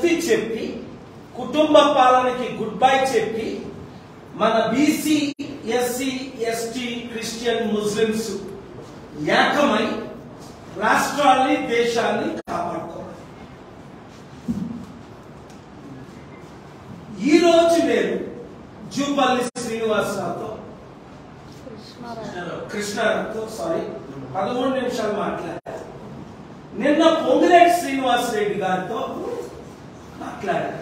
స్వస్తి చెప్పి కుటుంబ పాలనకి గుడ్ బై చెప్పి మన BC SC ST Christian Muslims ఏకమై రాష్ట్రాన్ని దేశాన్ని కాపాడుకోవాలి ఈ రోజు నేను జూపల్లి శ్రీనివాసరావుతో కృష్ణారావుతో సారీ పదమూడు నిమిషాలు మాట్లాడారు నిన్న పొంగిరెడ్డి శ్రీనివాసరెడ్డి గారితో మాట్లాడారు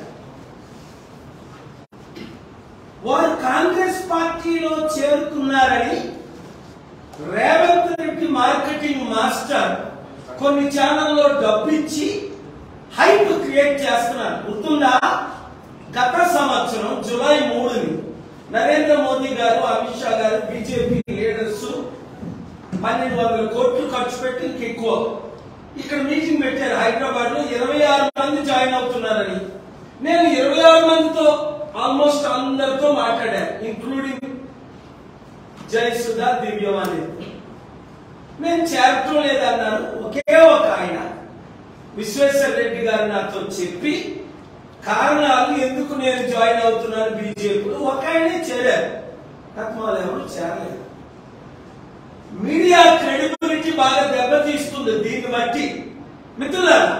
వారు కాంగ్రెస్ పార్టీలో చేరుతున్నారని రేవంత్ రెడ్డి మార్కెటింగ్ మాస్టర్ కొన్ని ఛానల్లో డబ్బిచ్చి హైప్ క్రియేట్ చేస్తున్నారు గుర్తుందా గత సంవత్సరం జూలై మూడుని నరేంద్ర మోదీ గారు అమిత్ షా గారు బీజేపీ లీడర్స్ పన్నెండు వందల కోట్లు ఖర్చు పెట్టి ఇంకెక్కువ ఇక్కడ మీటింగ్ పెట్టారు హైదరాబాద్ లో ఇరవై ఆరు మంది జాయిన్ అవుతున్నారని నేను ఇరవై ఆరు మందితో ఆల్మోస్ట్ అందరితో మాట్లాడాను ఇంక్లూడింగ్ జై సుధా దివ్యం అనేది నేను చేరటం లేదన్నాను ఒకే ఒక ఆయన విశ్వేశ్వర రెడ్డి గారు నాతో చెప్పి కారణాలు ఎందుకు నేను జాయిన్ అవుతున్నాను బీజేపీలో ఒక ఆయనే చేరారు తత్వాలు ఎవరు చేరలేదు మీడియా క్రెడిబిలిటీ బాగా దెబ్బతీస్తుంది దీన్ని బట్టి మిత్రులారా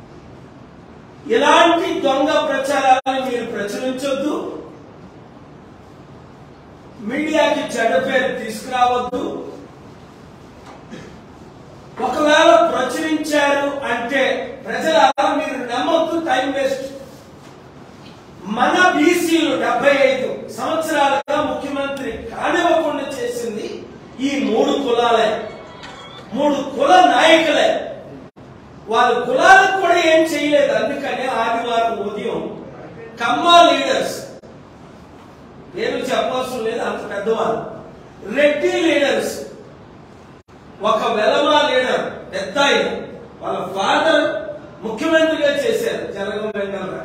ఇలాంటి దొంగ ప్రచారాలను మీరు ప్రచురించొద్దు మీడియాకి చెడ్డ పేరు తీసుకురావద్దు ఒకవేళ ప్రచురించారు అంటే ప్రజల మీరు నమ్మొద్దు టైం వేస్ట్ మన బీసీలు డెబ్బై ఐదు సంవత్సరాలుగా ముఖ్యమంత్రి కానివ్వకుండా చేసింది ఈ మూడు కులాలే మూడు కుల నాయకులే వాళ్ళ కులాలకు కూడా ఏం చేయలేదు అందుకనే ఆదివారం ఉదయం కమ్మ లీడర్స్ పేరు చెప్పవలసిన లేదు అంత పెద్దవాళ్ళు రెడ్డి లీడర్స్ ఒక వెలమ లీడర్ పెద్ద ఆయన వాళ్ళ ఫాదర్ ముఖ్యమంత్రిగా చేశారు జనగం వెంకటరావు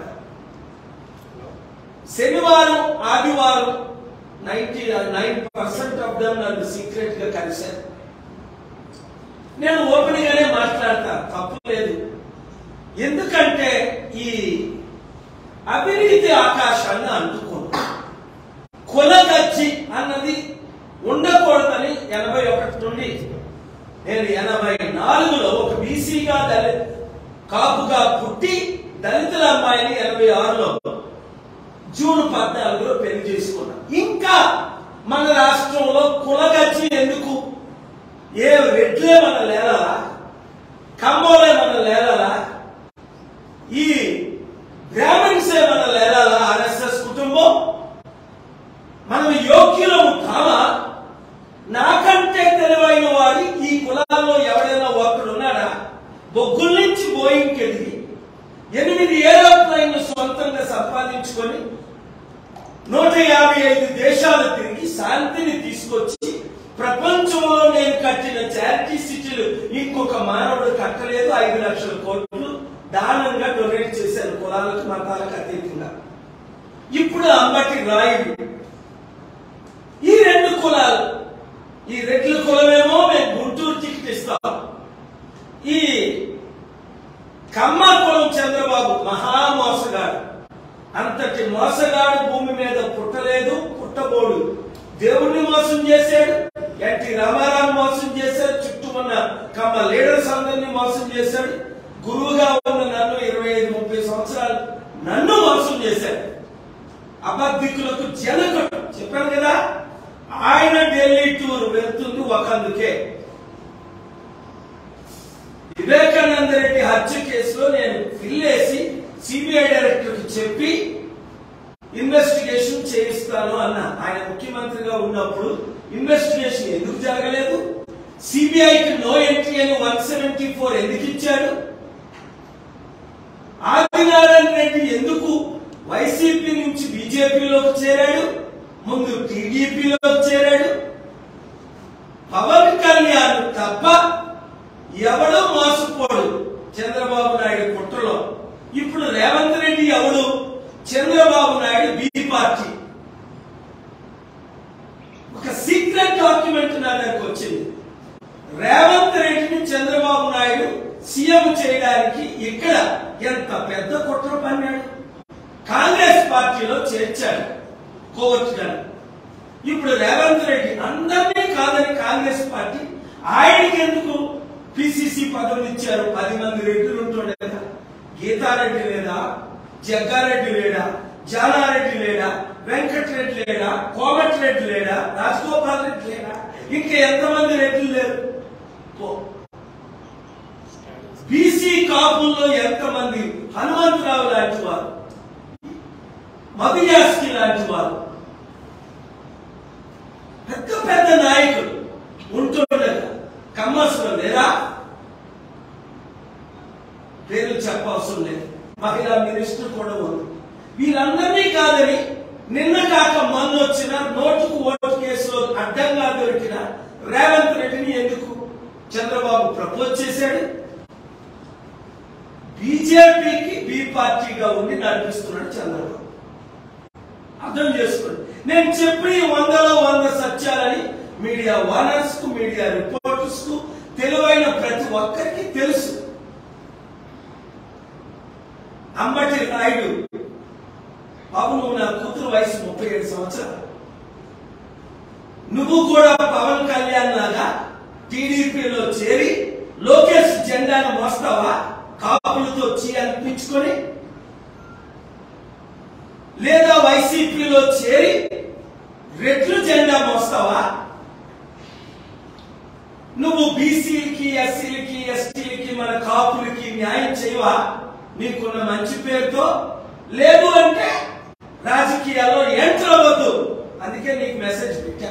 శనివారం ఆదివారం ninety nine percent of them నన్ను సీక్రెట్ గా కలిశారు నేను ఓపెన్ గానే మాట్లాడతా తప్పు లేదు ఎందుకంటే ఈ అవినీతి ఆకాశాన్ని అందుకుంది కులగచ్చి అన్నది ఉండకూడదని ఎనభై ఒకటి నుండి నేను ఎనభై నాలుగులో ఒక బీసీగా దళిత కాపుగా పుట్టి దళితుల అమ్మాయిని ఎనభై ఆరులో జూన్ పద్నాలుగులో పెళ్లి చేసుకున్నా ఇంకా మన రాష్ట్రంలో కులగచ్చి ఎందుకు ఏ రెడ్లే మన లేలలా కమ్మోలే మన లేలలా ఈ బ్రాహ్మణ్సే మన లేలలా ఆర్ఎస్ఎస్ కుటుంబం మనం యోగ్యులము కామా నాకంటే తెలివైన వాడి ఈ కులాల్లో ఎవడైనా ఒకడు ఉన్నాడా బొగ్గుల నుంచి బోయింగ్కి ఎదిగి ఎనిమిది ఏరోప్లైన్లు సొంతంగా సంపాదించుకొని నూట యాభై ఐదు దేశాలు తిరిగి శాంతిని తీసుకొచ్చి ప్రపంచంలో నేను కట్టిన చారిటీ సిటీలు ఇంకొక మానవుడు కట్టలేదు ఐదు లక్షల కోట్లు దానంగా డొనేట్ చేశారు కులాలకు మతాలకు అతీతంగా ఇప్పుడు అంబటి రాయుడు ఈ రెండు కులాలు ఈ రెడ్ల కులమేమో మేము గుంటూరు టికెట్ ఇస్తాం ఈ కమ్మ కులం చంద్రబాబు మహా మోసగాడు అంతటి మోసగాడు భూమి మీద పుట్టలేదు పుట్టబోడు దేవుణ్ణి మోసం చేశాడు ఎన్టీ రామారావు మోసం చేశాడు చుట్టూ ఉన్న కమ్మ లీడర్స్ అందరినీ మోసం చేశాడు గురువుగా ఉన్న నన్ను ఇరవై ఐదు ముప్పై సంవత్సరాలు నన్ను మోసం చేశాడు అబద్ధికులకు జనకుడు చెప్పాను కదా ఆయన ఢిల్లీ టూర్ వెళ్తుంది ఒకందుకే వివేకానంద రెడ్డి హత్య కేసులో నేను ఫిల్లేసి సిబిఐ డైరెక్టర్ కి చెప్పి ఇన్వెస్టిగేషన్ చేయిస్తాను అన్న ఆయన ముఖ్యమంత్రిగా ఉన్నప్పుడు ఇన్వెస్టిగేషన్ ఎందుకు జరగలేదు సిబిఐకి నో ఎంట్రీ అని వన్ సెవెంటీ ఫోర్ ఎందుకు ఇచ్చాడు ఆదినారాయణ రెడ్డి ఎందుకు వైసీపీ నుంచి బీజేపీలోకి చేరాడు ముందు టీడీపీలోకి చేరాడు పవన్ కళ్యాణ్ తప్ప ఎవడో మోసపోడు చంద్రబాబు నాయుడు కుట్రలో ఇప్పుడు రేవంత్ రెడ్డి ఎవడు చంద్రబాబు నాయుడు బి పార్టీ ఒక సీక్రెట్ డాక్యుమెంట్ నా దగ్గరకు వచ్చింది రేవంత్ రెడ్డిని చంద్రబాబు నాయుడు సీఎం చేయడానికి ఇక్కడ ఎంత పెద్ద కుట్ర పన్నాడు కాంగ్రెస్ పార్టీలో చేర్చాడు కోవత్ గారు ఇప్పుడు రేవంత్ రెడ్డి అందరినీ కాదని కాంగ్రెస్ పార్టీ ఆయనకి ఎందుకు పిసిసి పదవులు ఇచ్చారు పది మంది రెడ్డిలు ఉంటుండే కదా గీతారెడ్డి లేదా జగ్గారెడ్డి లేడా జానారెడ్డి లేడా వెంకటరెడ్డి లేడా కోమటిరెడ్డి లేడా రాజగోపాల్ రెడ్డి లేడా ఇంకా ఎంతమంది రెడ్డిలు లేరు పో. బీసీ కాపుల్లో ఎంతమంది హనుమంతరావు లాంటి వారు మధుయాస్కి లాంటి వారు పెద్ద పెద్ద నాయకులు ఉంటుండగా కమ్మసులు లేదా పేర్లు చెప్పవసరం లేదు మహిళా మినిస్టర్ కూడా ఉంది వీళ్ళందరినీ కాదని నిన్న కాక మొన్న వచ్చిన నోటుకు ఓటు కేసులో అడ్డంగా దొరికిన రేవంత్ రెడ్డిని ఎందుకు చంద్రబాబు ప్రపోజ్ చేశాడు బీజేపీకి బి పార్టీగా ఉండి నడిపిస్తున్నాడు చంద్రబాబు అర్థం చేసుకోండి నేను చెప్పిన ఈ వందలో వంద సత్యాలని మీడియా ఓనర్స్ కు మీడియా రిపోర్టర్స్ కు తెలివైన ప్రతి ఒక్కరికి తెలుసు అంబటి రాయుడు బాబు నువ్వు నా కూతురు వయసు ముప్పై ఏడు సంవత్సరాలు నువ్వు కూడా పవన్ కళ్యాణ్ లాగా టీడీపీలో చేరి లోకేష్ జెండాను మోస్తావా కాపులతో చీ అనిపించుకొని లేదా వైసీపీలో చేరి రెట్లు జెండా మోస్తావా నువ్వు బీసీలకి ఎస్సీలకి ఎస్టీలకి మన కాపులకి న్యాయం చేయవా నీకున్న మంచి పేరుతో లేదు అంటే రాజకీయాల్లో ఎంటర్ అవ్వద్దు అందుకే నీకు మెసేజ్ పెట్టా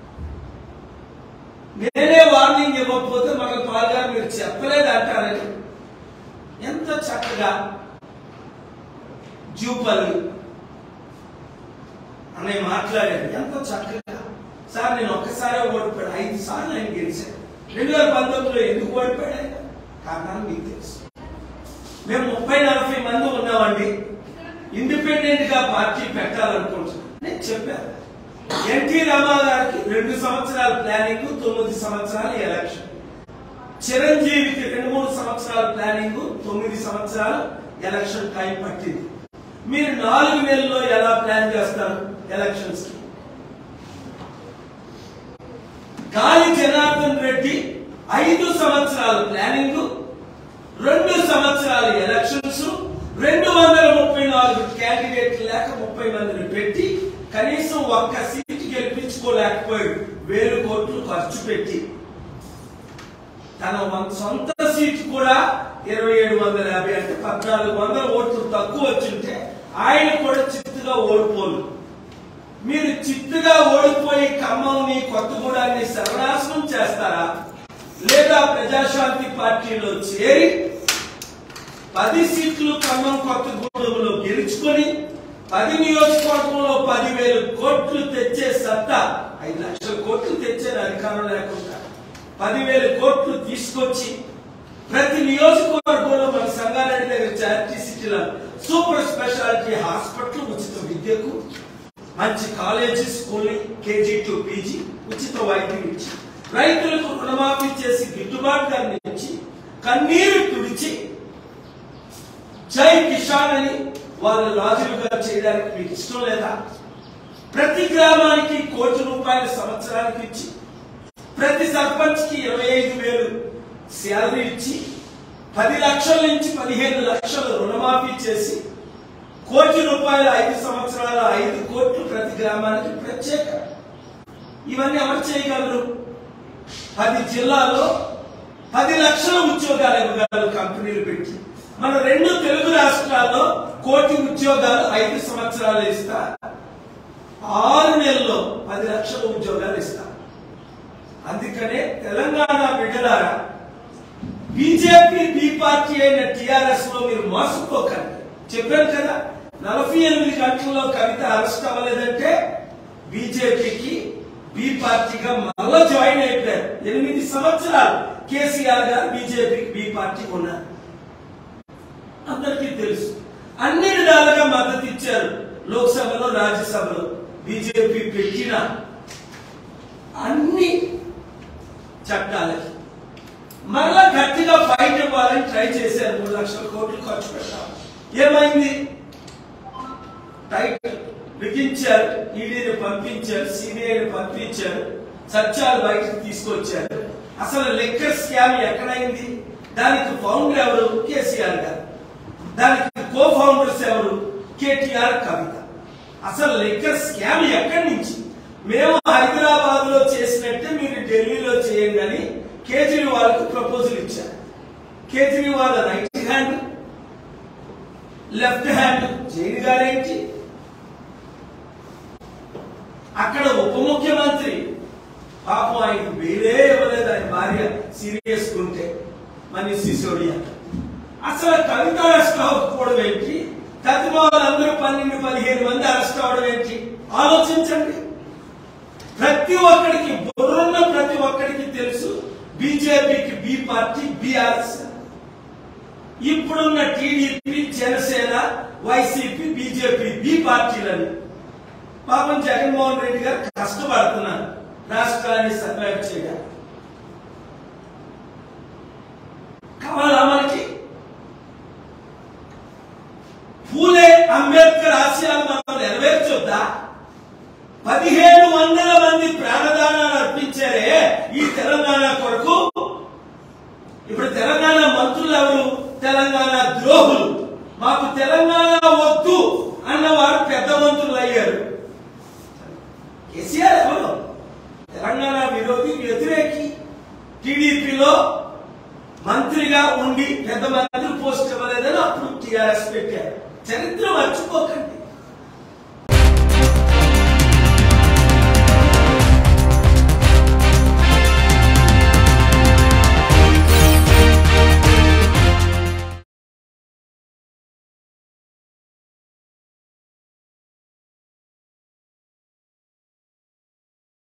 నేనే వార్నింగ్ ఇవ్వకపోతే మన పాల్గారు మీరు చెప్పలేదు అంటారని ఎంత చక్కగా జూపల్లి అనే మాట్లాడాడు ఎంత చక్కగా సార్ నేను ఒక్కసారే ఓడిపోయాడు ఐదు సార్లు ఆయన గెలిచాను రెండు వేల పంతొమ్మిదిలో ఎందుకు ఓడిపోయాడు ఆయన కారణాలు మీకు తెలుసు మేము ముప్పై నలభై మంది ఉన్నామండి ఇండిపెండెంట్ గా పార్టీ పెట్టాలనుకుంటున్నాం నేను చెప్పాను ఎన్టీ రామా గారికి రెండు సంవత్సరాల ప్లానింగ్ తొమ్మిది సంవత్సరాల ఎలక్షన్ చిరంజీవికి రెండు మూడు సంవత్సరాల ప్లానింగ్ తొమ్మిది సంవత్సరాలు ఎలక్షన్ టైం పట్టింది మీరు నాలుగు నెలల్లో ఎలా ప్లాన్ చేస్తారు ఎలక్షన్స్ కి గాలి జనార్దన్ రెడ్డి ఐదు సంవత్సరాల ప్లానింగ్ రెండు సంవత్సరాల ఎలక్షన్స్ రెండు వందల ముప్పై నాలుగు క్యాండిడేట్లు లేక ముప్పై మందిని పెట్టి కనీసం ఒక్క సీటు గెలిపించుకోలేకపోయాడు వేలు కోట్లు ఖర్చు పెట్టి తన వం- సొంత సీటు కూడా ఇరవై ఏడు వందల యాభై అంటే పద్నాలుగు వందల ఓట్లు తక్కువ వచ్చింటే ఆయన కూడా చిత్తుగా ఓడిపోను మీరు చిత్తుగా ఓడిపోయి ఖమ్మంని కొత్తగూడాన్ని సర్వనాశనం చేస్తారా లేదా ప్రజాశాంతి పార్టీలో చేరి పది సీట్లు ఖమ్మం కొత్తగూడెంలో గెలుచుకొని పది నియోజకవర్గంలో పదివేలు కోట్లు తెచ్చే సత్తా ఐదు లక్షల కోట్లు తెచ్చారు అధికారం లేకుండా పదివేల కోట్లు తీసుకొచ్చి ప్రతి నియోజకవర్గంలో మన సంగారెడ్డి దగ్గర చారిటీ సిటీలో సూపర్ స్పెషాలిటీ హాస్పిటల్ ఉచిత విద్యకు మంచి college school KG to PG ఉచిత వైద్యం ఇచ్చి రైతులకు రుణమాఫీ చేసి గిట్టుబాటు ధరని ఇచ్చి కన్నీరు తుడిచి జై కిషాన్ అని వాళ్ళు రాజులుగా చేయడానికి మీకు ఇష్టం లేదా ప్రతి గ్రామానికి కోటి రూపాయల సంవత్సరానికి ఇచ్చి ప్రతి సర్పంచ్ కి ఇరవై ఐదు వేలు శాలరీ ఇచ్చి పది లక్షల నుంచి పదిహేను లక్షలు రుణమాఫీ చేసి కోటి రూపాయల ఐదు సంవత్సరాల ఐదు కోట్లు ప్రతి గ్రామానికి ప్రత్యేక ఇవన్నీ ఎవరు చేయగలరు పది జిల్లాల్లో పది లక్షల ఉద్యోగాలు ఇవ్వగలరు కంపెనీలు పెట్టి మన రెండు తెలుగు రాష్ట్రాల్లో కోటి ఉద్యోగాలు ఐదు సంవత్సరాలు ఇస్తా ఆరు నెలల్లో పది లక్షల ఉద్యోగాలు ఇస్తా అందుకనే తెలంగాణ బిడ్డలారా బీజేపీ బి పార్టీ అయిన టిఆర్ఎస్ లో మీరు మోసపోకండి చెప్పాను కదా నలభై ఎనిమిది గంటల్లో కవిత అరెస్ట్ అవ్వలేదంటే బీజేపీకి బి పార్టీగా మళ్ళా జాయిన్ అయిపోయారు ఎనిమిది సంవత్సరాలు కేసీఆర్ గారు బీజేపీకి బి పార్టీ ఉన్నారు అందరికీ తెలుసు అన్ని విధాలుగా మద్దతు ఇచ్చారు లోక్సభలో రాజ్యసభలో బీజేపీ పెట్టిన అన్ని చట్టాలకి మరలా గట్టిగా ఫైట్ ఇవ్వాలని ట్రై చేశారు మూడు లక్షల కోట్లు ఖర్చు పెట్టాం ఏమైంది టైట్ బిగించారు ఈడీని పంపించారు సిబిఐని పంపించారు సత్యాలు బయటకు తీసుకొచ్చారు అసలు లెక్కర్ స్కామ్ ఎక్కడైంది దానికి ఫౌండర్ ఎవరు కేసీఆర్ గారు దానికి కో ఫౌండర్స్ ఎవరు కేటీఆర్ కవిత అసలు లెక్కర్ స్కామ్ ఎక్కడి నుంచి మేము హైదరాబాద్ లో చేసినట్టే మీరు ఢిల్లీలో చేయండి అని కేజ్రీవాల్ కు ప్రపోజల్ ఇచ్చారు Kejriwal right hand left hand Jain గారేంటి అక్కడ ఉప ముఖ్యమంత్రి పాపం ఆయనకు వేరే ఇవ్వలేదు ఆయన భార్య సీరియస్ ఉంటే మనీష్ సిసోడియా అసలు కవిత అరెస్ట్ అవ్వకపోవడం ఏంటి కతిమ వాళ్ళందరూ పన్నెండు పదిహేను మంది అరెస్ట్ అవ్వడం ఏంటి ఆలోచించండి ప్రతి ఒక్కడికి బుర్రున్న ప్రతి ఒక్కడికి తెలుసు బీజేపీకి బి పార్టీ బీఆర్ఎస్ ఇప్పుడున్న TDP Janasena YCP BJP B పార్టీలని పాపం జగన్మోహన్ రెడ్డి గారు కష్టపడుతున్నారు రాష్ట్రాన్ని సర్వైవ్ చేయడానికి కావాలా మనకి పూలే అంబేద్కర్ ఆశయాలు మనం నెరవేర్చొద్దా పదిహేను వందల మంది ప్రాణదానాలు అర్పించారే ఈ తెలంగాణ కొరకు ఇప్పుడు తెలంగాణ మంత్రులు ఎవరు తెలంగాణ ద్రోహులు మాకు తెలంగాణ వద్దు అన్నవారు పెద్ద మంత్రులు అయ్యారు కేసీఆర్ ఎవరు తెలంగాణ విరోధి వ్యతిరేకి టీడీపీలో మంత్రిగా ఉండి పెద్ద మంత్రి పోస్ట్ ఇవ్వలేదని అప్పుడు టీఆర్ఎస్ పెట్టారు చరిత్ర మర్చిపోకండి